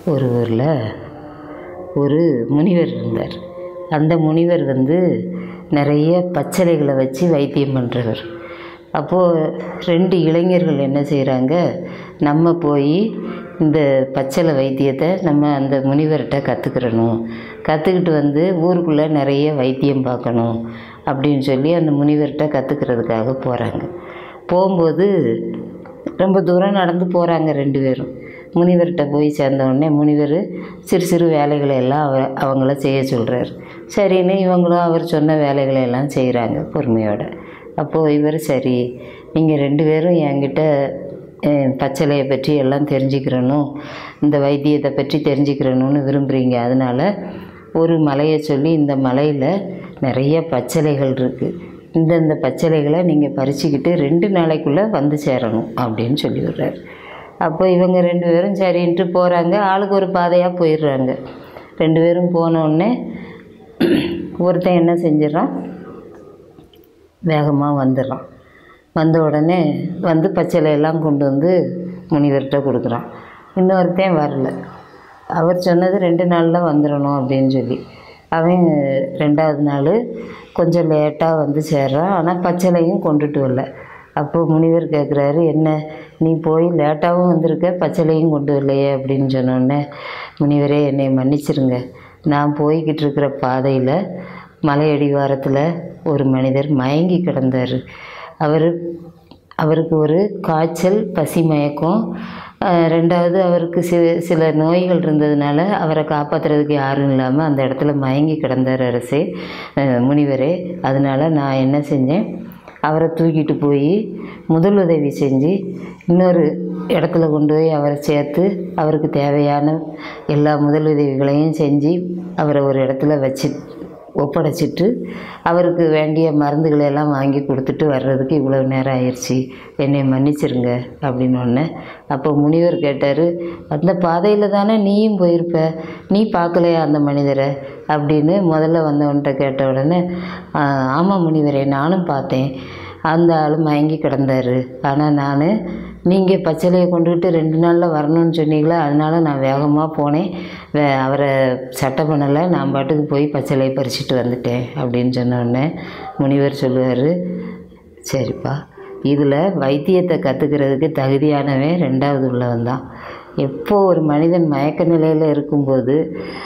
ஒரு ஊரில் ஒரு முனிவர் இருந்தார் அந்த முனிவர் வந்து நிறைய பச்சளைகளை வச்சு வைத்தியம் பண்ணுறவர் அப்போது ரெண்டு இளைஞர்கள் என்ன செய்கிறாங்க நம்ம போய் இந்த பச்சளை வைத்தியத்தை நம்ம அந்த முனிவர்கிட்ட கற்றுக்கிறணும் கற்றுக்கிட்டு வந்து ஊருக்குள்ளே நிறைய வைத்தியம் பார்க்கணும் அப்படின்னு சொல்லி அந்த முனிவர்கிட்ட கற்றுக்கிறதுக்காக போகிறாங்க போகும்போது ரொம்ப தூரம் நடந்து போகிறாங்க ரெண்டு பேரும் முனிவர்கிட்ட போய் சேர்ந்த உடனே முனிவர் சிறு சிறு வேலைகளை எல்லாம் அவ அவங்கள செய்ய சொல்கிறார் சரின்னு இவங்களும் அவர் சொன்ன வேலைகளை எல்லாம் செய்கிறாங்க பொறுமையோட அப்போது இவர் சரி நீங்கள் ரெண்டு பேரும் என்கிட்ட அஹ், பச்சளையை பற்றி எல்லாம் தெரிஞ்சுக்கிறணும் இந்த வைத்தியத்தை பற்றி தெரிஞ்சுக்கிறணும்னு விரும்புகிறீங்க அதனால் ஒரு மலையை சொல்லி இந்த மலையில் நிறைய பச்சளைகள் இருக்குது இந்தந்த பச்சளைகளை நீங்கள் பறிச்சுக்கிட்டு ரெண்டு நாளைக்குள்ளே வந்து சேரணும் அப்படின்னு சொல்லி விடுறாரு அப்போ இவங்க ரெண்டு பேரும் சரின்ட்டு போகிறாங்க ஆளுக்கு ஒரு பாதையாக போயிடுறாங்க ரெண்டு பேரும் போன உடனே ஒருத்தன் என்ன செஞ்சிடறான் வேகமாக வந்துடுறான் வந்த உடனே வந்து பச்சளை எல்லாம் கொண்டு வந்து முனிவர்கிட்ட கொடுக்குறான் இன்னொருத்தன் வரல அவர் சொன்னது ரெண்டு நாளில் வந்துடணும் அப்படின்னு சொல்லி அவன் ரெண்டாவது நாள் கொஞ்சம் லேட்டாக வந்து சேர்றான் ஆனால் பச்சளையும் கொண்டுட்டு வரல அப்போ முனிவர் கேட்குறாரு என்ன நீ போய் லேட்டாகவும் வந்திருக்க பச்சளையும் கொண்டு வரலையே அப்படின்னு சொன்னோடனே முனிவரே என்னை மன்னிச்சிருங்க நான் போய்கிட்டு இருக்கிற பாதையில் மலையடிவாரத்தில் ஒரு மனிதர் மயங்கி கிடந்தார் அவர் அவருக்கு ஒரு காய்ச்சல் பசி மயக்கம் அஹ், ரெண்டாவது அவருக்கு சில சில நோய்கள் இருந்ததுனால அவரை காப்பாற்றுறதுக்கு யாரும் இல்லாமல் அந்த இடத்துல மயங்கி கிடந்தார் அரசே அஹ், முனிவரே அதனால் நான் என்ன செஞ்சேன் அவரை தூக்கிட்டு போய் முதல் உதவி செஞ்சு இன்னொரு இடத்துல கொண்டு போய் அவரை சேர்த்து அவருக்கு தேவையான எல்லா முதல் உதவிகளையும் செஞ்சு அவரை ஒரு இடத்துல வச்சு ஒப்படைச்சிட்டு அவருக்கு வேண்டிய மருந்துகளை எல்லாம் வாங்கி கொடுத்துட்டு வர்றதுக்கு இவ்வளோ நேரம் ஆயிடுச்சு என்னை மன்னிச்சிருங்க அப்படின்னு ஒன்று அப்போ முனிவர் கேட்டார் அந்த பாதையில் தானே நீயும் போயிருப்ப நீ பார்க்கலையா அந்த மனிதரை அப்படின்னு முதல்ல வந்தவன்கிட்ட கேட்ட உடனே "ஆ, ஆமாம் முனிவரே நானும் பார்த்தேன் அந்த ஆள் மயங்கி கிடந்தார் ஆனால் நான் நீங்கள் பச்சளையை கொண்டுகிட்டு ரெண்டு நாளில் வரணும்னு சொன்னீங்களா அதனால நான் வேகமாக போனேன் வே அவரை சட்டை பண்ணலை நான் பாட்டுக்கு போய் பச்சளையை பறிச்சுட்டு வந்துட்டேன் அப்படின்னு சொன்ன உடனே முனிவர் சொல்லுவார் சரிப்பா இதில் வைத்தியத்தை கற்றுக்கிறதுக்கு தகுதியானவன் ரெண்டாவது உள்ளவன் தான் எப்போ ஒரு மனிதன் மயக்க நிலையில் இருக்கும்போது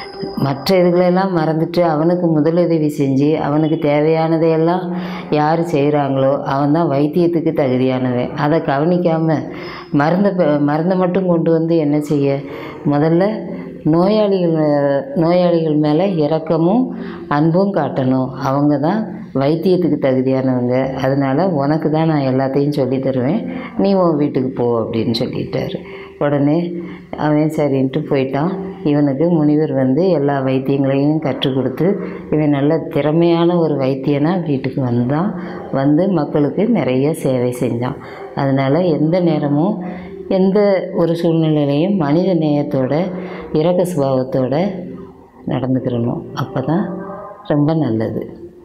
மற்ற இதுகளெல்லாம் மறந்துட்டு அவனுக்கு முதலுதவி செஞ்சு அவனுக்கு தேவையானதையெல்லாம் யார் செய்கிறாங்களோ அவன் தான் வைத்தியத்துக்கு தகுதியானவன் அதை கவனிக்காமல் மருந்தை ப- மருந்தை மட்டும் கொண்டு வந்து என்ன செய்ய முதல்ல நோயாளிகள் நோயாளிகள் மேலே இரக்கமும் அன்பும் காட்டணும் அவங்க தான் வைத்தியத்துக்கு தகுதியானவங்க அதனால் உனக்கு தான் நான் எல்லாத்தையும் சொல்லி தருவேன் நீ உன் வீட்டுக்கு போ அப்படின்னு சொல்லிட்டாரு உடனே அவன் சரின்ட்டு போயிட்டான் இவனுக்கு முனிவர் வந்து எல்லா வைத்தியங்களையும் கற்றுக் கொடுத்து இவன் நல்ல திறமையான ஒரு வைத்தியனா வீட்டுக்கு வந்தான் வந்து மக்களுக்கு நிறைய சேவை செஞ்சான் அதனால் எந்த நேரமும் எந்த ஒரு சூழ்நிலையிலையும் மனித நேயத்தோட இரக்க சுபாவத்தோட நடந்துக்கிறணும் அப்போ தான் ரொம்ப நல்லது